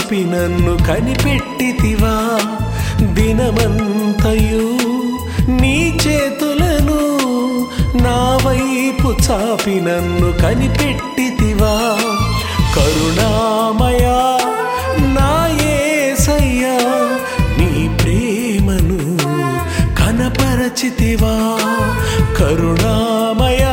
చాపి నన్ను కనిపెట్టితివా దినమంతయు నీ చేతులను నా వైపు చాపి నన్ను కనిపెట్టితివా కరుణామయా నా యేసయ్యా నీ ప్రేమను కనపరచితివా కరుణామయా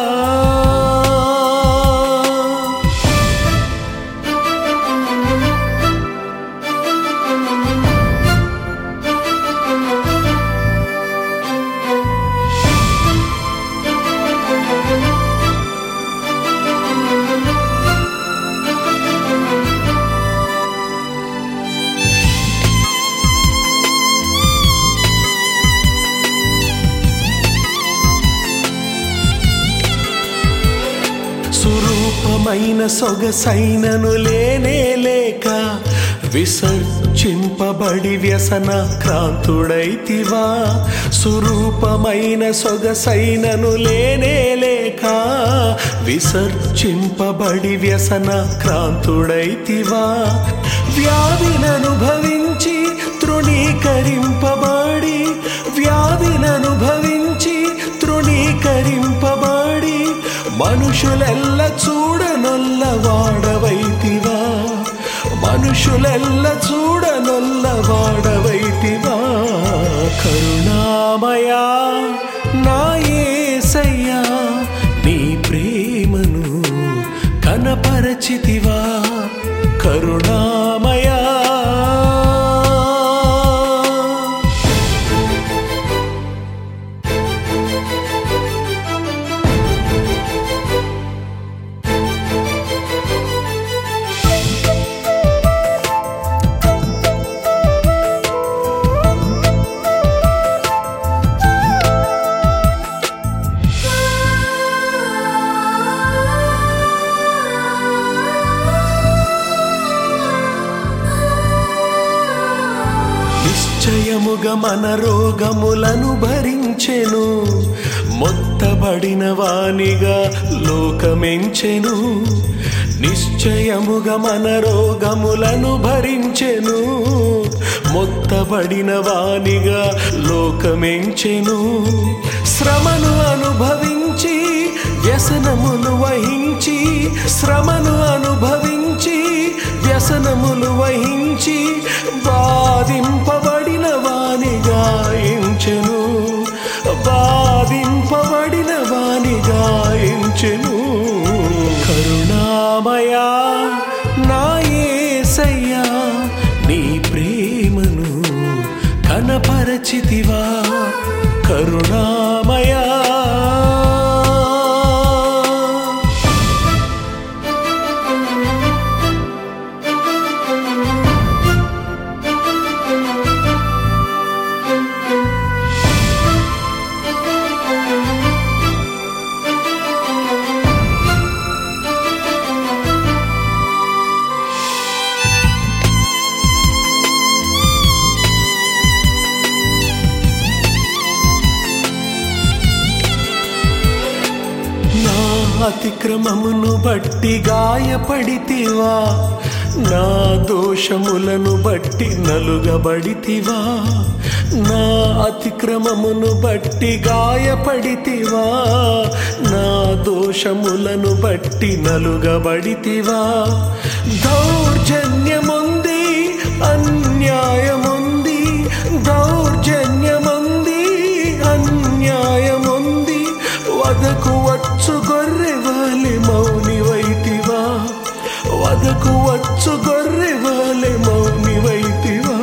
సురూపమైన సొగసైనను లేనే లేక విసర్జింపబడి వ్యసన క్రాంతుడైతివా సురూపమైన సొగసైనను లేనే లేక విసర్జింపబడి వ్యసన క్రాంతుడైతివా వ్యాధిననుభవించి తృణీకరింపబడి వ్యాధిననుభవించి తృణీకరింపబడి మనుషులెల్ల చూడనొల్ల వాడవైతివా మనుషులెల్ల చూడనొల్ల వాడవైతివా కరుణామయా నా యేసయ్యా నీ ప్రేమను కనపరచితివా కరుణామయా నిశ్చయముగా మన రోగములను భరించెను మొత్తబడిన వానిగా లోకమెంచెను నిశ్చయముగా మన రోగములను భరించెను మొత్తబడిన వానిగా లోకమెంచెను శ్రమను అనుభవించి వ్యసనములు వహించి శ్రమను అనుభవించి వ్యసనములు వహించి బాధింపబడిన వానిగా ఎంచెను బాధింపబడిన వానిగా ఎంచెను కరుణామయా నా యేసయ్యా నీ ప్రేమను కనపరచితివా కరుణామయా నా అతిక్రమమును బట్టి గాయపడితివా నా దోషములను బట్టి నలుగబడితివా నా అతిక్రమమును బట్టి గాయపడితివా నా దోషములను బట్టి నలుగబడితివా దౌర్జన్యముంది అన్యాయముంది దౌర్జన్యముంది అన్యాయముంది వదకు వచ్చు గొర్రె వాలి మౌని వైతివా వదకు వచ్చు గొర్రె వాలి మౌని వైతివా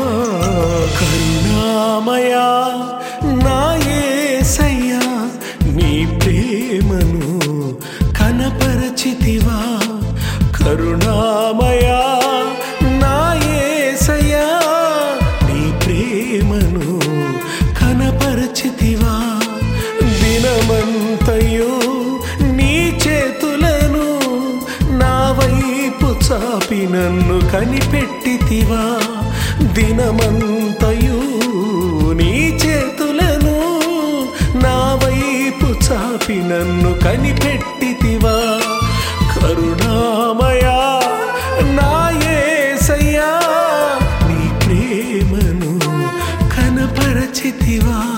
కరుణామయా నా యేసయ్యా నీ ప్రేమను కనపరచితివా కరుణామయా నా యేసయ్యా నీ ప్రేమను కనపరచితివా దినమంతయు నీ చేతులను నా వైపు చాపి నన్ను కనిపెట్టితివా దినమంతయు నీ చేతులను నా వైపు చాపి నన్ను కనిపెట్టితివా కరుణామయా నా యేసయ్యా పెట్టితివా